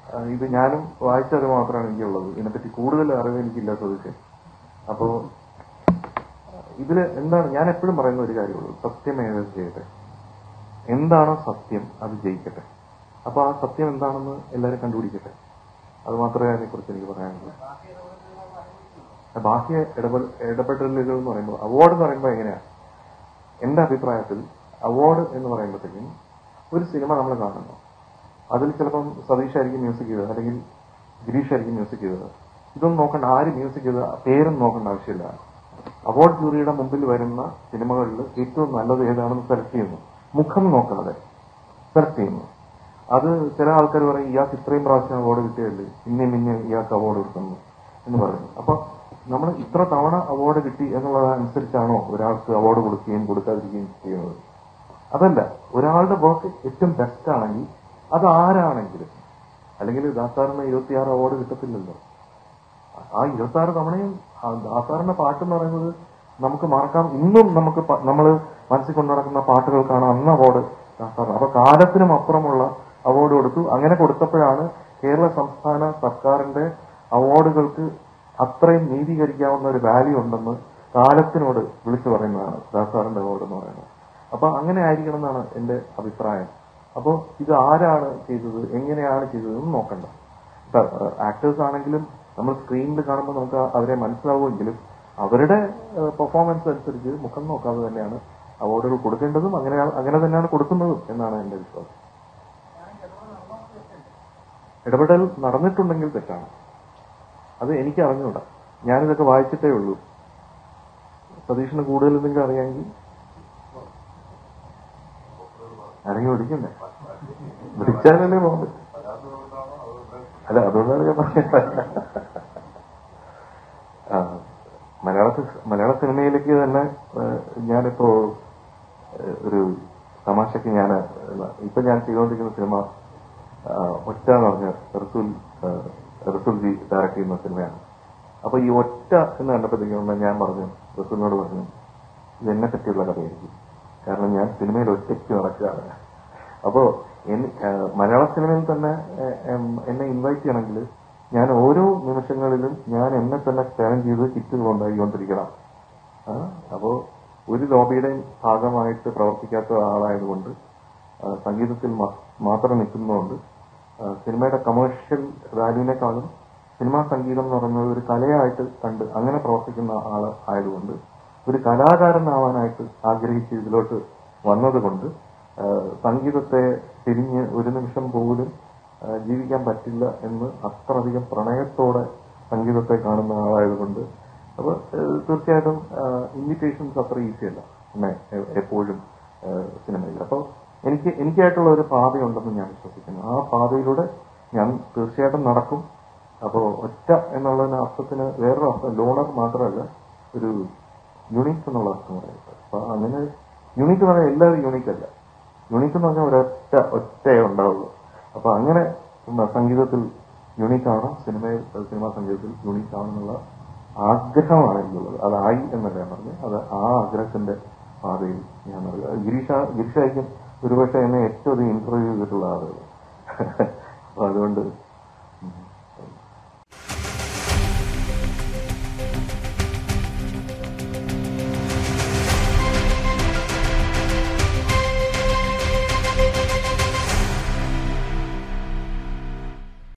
ആ, ഇത് ഞാനും വായിച്ചത് മാത്രമാണ് എനിക്കുള്ളത് ഇതിനെപ്പറ്റി കൂടുതൽ അറിവ് എനിക്കില്ല ചോദിച്ചത് അപ്പോ ഇതില് എന്താണ് ഞാൻ എപ്പോഴും പറയുന്ന ഒരു കാര്യമുള്ളൂ സത്യമേവ ചെയ്യട്ടെ എന്താണോ സത്യം അത് ജയിക്കട്ടെ അപ്പൊ ആ സത്യം എന്താണെന്ന് എല്ലാവരും കണ്ടുപിടിക്കട്ടെ അത് മാത്രമേ അതിനെക്കുറിച്ച് എനിക്ക് പറയാനുള്ളൂ ബാഹ്യ ഇടപെട ഇടപെടലുകൾ എന്ന് പറയുമ്പോൾ അവാർഡ് എന്ന് പറയുമ്പോൾ എങ്ങനെയാ എന്റെ അഭിപ്രായത്തിൽ അവാർഡ് എന്ന് പറയുമ്പോഴത്തേക്കും ഒരു സിനിമ നമ്മൾ കാണുന്നു അതിൽ ചിലപ്പം സതീഷ് ആയിരിക്കും മ്യൂസിക് ചെയ്തത് അല്ലെങ്കിൽ ഗിരീഷ് ആയിരിക്കും മ്യൂസിക് ചെയ്തത് ഇതൊന്നും നോക്കണ്ട ആര് മ്യൂസിക് ചെയ്തത് പേരും നോക്കേണ്ട ആവശ്യമില്ല അവാർഡ് ജൂറിയുടെ മുമ്പിൽ വരുന്ന സിനിമകളിൽ ഏറ്റവും നല്ലത് ഏതാണെന്ന് സെലക്ട് ചെയ്യുന്നു മുഖം നോക്കാതെ സെലക്ട് ചെയ്യുന്നു അത് ചില ആൾക്കാർ പറയും ഇയാൾക്ക് ഇത്രയും പ്രാവശ്യം അവാർഡ് കിട്ടിയല്ലേ പിന്നെ പിന്നെ ഇയാൾക്ക് അവാർഡ് കൊടുക്കുന്നു എന്ന് പറയുന്നു അപ്പൊ നമ്മൾ ഇത്ര തവണ അവാർഡ് കിട്ടി എന്നുള്ളതനുസരിച്ചാണോ ഒരാൾക്ക് അവാർഡ് കൊടുക്കുകയും കൊടുക്കാതിരിക്കുകയും ചെയ്യുന്നത് അതല്ല ഒരാളുടെ വർക്ക് ഏറ്റവും ബെസ്റ്റ് ആണെങ്കിൽ അത് ആരാണെങ്കിലും അല്ലെങ്കിൽ ദാസാറിന് ഇരുപത്തിയാറ് അവാർഡ് കിട്ടത്തില്ലല്ലോ ആ ഇരുപത്തി ആറ് തവണയും ആ ദാസാറിന്റെ പാട്ട് എന്ന് പറയുന്നത് നമുക്ക് മറക്കാം ഇന്നും നമുക്ക് നമ്മൾ മനസ്സിൽ കൊണ്ടു നടക്കുന്ന പാട്ടുകൾക്കാണ് അന്ന് അവാർഡ് ദാസാറിന് അപ്പൊ കാലത്തിനും അപ്പുറമുള്ള അവാർഡ് കൊടുത്തു അങ്ങനെ കൊടുത്തപ്പോഴാണ് കേരള സംസ്ഥാന സർക്കാരിന്റെ അവാർഡുകൾക്ക് അത്രയും നീതീകരിക്കാവുന്ന ഒരു വാല്യൂ ഉണ്ടെന്ന് കാലത്തിനോട് വിളിച്ചു പറയുന്നതാണ് ദാസാറിന്റെ അവാർഡ് എന്ന് പറയുന്നത് അപ്പൊ അങ്ങനെ ആയിരിക്കണം എന്നാണ് എന്റെ അഭിപ്രായം അപ്പോൾ ഇത് ആരാണ് ചെയ്തത് എങ്ങനെയാണ് ചെയ്തത് എന്ന് നോക്കണ്ട ആക്ടേഴ്സ് ആണെങ്കിലും നമ്മൾ സ്ക്രീനിൽ കാണുമ്പോൾ നമുക്ക് അവരെ മനസ്സിലാവുമെങ്കിലും അവരുടെ പെർഫോമൻസ് അനുസരിച്ച് മുഖം നോക്കാതെ തന്നെയാണ് അവാർഡുകൾ കൊടുക്കേണ്ടതും അങ്ങനെ അങ്ങനെ തന്നെയാണ് കൊടുക്കുന്നതും എന്നാണ് എന്റെ വിശ്വാസം ഇടപെടൽ നടന്നിട്ടുണ്ടെങ്കിൽ തെറ്റാണ് അത് എനിക്ക് അറിഞ്ഞൂടാ ഞാനിതൊക്കെ വായിച്ചിട്ടേ ഉള്ളൂ സതീഷിന് കൂടുതൽ എന്തെങ്കിലും അറിയാമെങ്കിൽ ആരെങ്കിലും വിളിക്കണ്ടേ വിളിച്ചാലല്ലേ പോകാൻ പറ്റും അല്ല അതുകൊണ്ടാണ് ഞാൻ പറഞ്ഞത് ആ, മലയാള സി- മലയാള സിനിമയിലേക്ക് തന്നെ ആ, ഞാനിപ്പോ ആ, ഒരു തമാശക്ക് ഞാൻ ഇപ്പൊ ഞാൻ ചെയ്തുകൊണ്ടിരിക്കുന്ന സിനിമ ആ, ഒറ്റ എന്ന് പറഞ്ഞ റസൂൽ ആ, റസൂൽ ജി ഡയറക്ട് ചെയ്യുന്ന സിനിമയാണ് അപ്പൊ ഈ ഒറ്റ എന്ന് കണ്ടപ്പോഴത്തേക്കും ഞാൻ പറഞ്ഞു റസൂലിനോട് പറഞ്ഞു ഇത് എന്നെ പറ്റിയുള്ള കഥയായിരിക്കും കാരണം ഞാൻ സിനിമയിൽ ഒറ്റയ്ക്ക് നടക്കുകയാണ് അപ്പോ എൻ- ആ, മലയാള സിനിമയിൽ തന്നെ ആ, എം, എന്നെ ഇൻവൈറ്റ് ചെയ്യണമെങ്കിൽ ഞാൻ ഓരോ നിമിഷങ്ങളിലും ഞാൻ എന്നെ തന്നെ ചാലഞ്ച് ചെയ്ത് ഹിറ്റുകൾ ഉണ്ടാക്കിക്കൊണ്ടിരിക്കണം ആ, അപ്പോ ഒരു ലോബിയുടെയും ഭാഗമായിട്ട് പ്രവർത്തിക്കാത്ത ആളായതുകൊണ്ട് ആ, സംഗീതത്തിൽ മ- മാത്രം നിൽക്കുന്നതുകൊണ്ട് ആ, സിനിമയുടെ കമേഴ്ഷ്യൽ വാല്യൂവിനേക്കാളും സിനിമാ സംഗീതം എന്ന് പറയുന്നത് ഒരു കലയായിട്ട് കണ്ട് അങ്ങനെ പ്രവർത്തിക്കുന്ന ആൾ ആയതുകൊണ്ട് ഒരു കലാകാരനാവാനായിട്ട് ആഗ്രഹിച്ച് ഇതിലോട്ട് വന്നതുകൊണ്ട് ആ, സംഗീതത്തെ തിരിഞ്ഞ് ഒരു നിമിഷം പോലും ആ, ജീവിക്കാൻ പറ്റില്ല എന്ന് അത്രയധികം പ്രണയത്തോടെ സംഗീതത്തെ കാണുന്ന ആളായതുകൊണ്ട് അപ്പൊ ഏഹ്, തീർച്ചയായിട്ടും ഇൻവിറ്റേഷൻസ് അത്ര ഈസി അല്ല പിന്നെ എ- എപ്പോഴും ഏഹ്, സിനിമയിൽ അപ്പോൾ എനിക്ക് എനിക്കായിട്ടുള്ള ഒരു പാതയുണ്ടെന്ന് ഞാൻ വിശ്വസിക്കുന്നു ആ പാതയിലൂടെ ഞാൻ തീർച്ചയായിട്ടും നടക്കും അപ്പോൾ ഒറ്റ എന്നുള്ളതിന് അർത്ഥത്തിന് വേറൊരു അർത്ഥം ലോണർ മാത്രമല്ല ഒരു യുണീക്ക് എന്നുള്ള അർത്ഥം പറയുന്നത് അപ്പൊ അങ്ങനെ യുണീക്ക് എന്ന് പറഞ്ഞാൽ എല്ലാവരും യുണീക്ക് അല്ല യുണീക്ക് എന്ന് പറഞ്ഞാൽ ഒരൊറ്റ ഒറ്റയേ ഉണ്ടാവുള്ളൂ അപ്പൊ അങ്ങനെ ഉം, സംഗീതത്തിൽ യുണീക്ക് ആവണം സിനിമയിൽ സിനിമാ സംഗീതത്തിൽ യൂണിക് ആവണമെന്നുള്ള ആഗ്രഹമാണ് എനിക്കുള്ളത് അതായി എന്നല്ല ഞാൻ പറഞ്ഞത് അത് ആ ആഗ്രഹത്തിന്റെ പാതയിൽ ഞാൻ നടക്കുക ഗിരീഷ ഗിരീഷായിരിക്കും ഒരുപക്ഷെ എന്നെ ഏറ്റവും അധികം ഇന്റർവ്യൂ ചെയ്തിട്ടുള്ള ആളുകൾ അപ്പൊ അതുകൊണ്ട്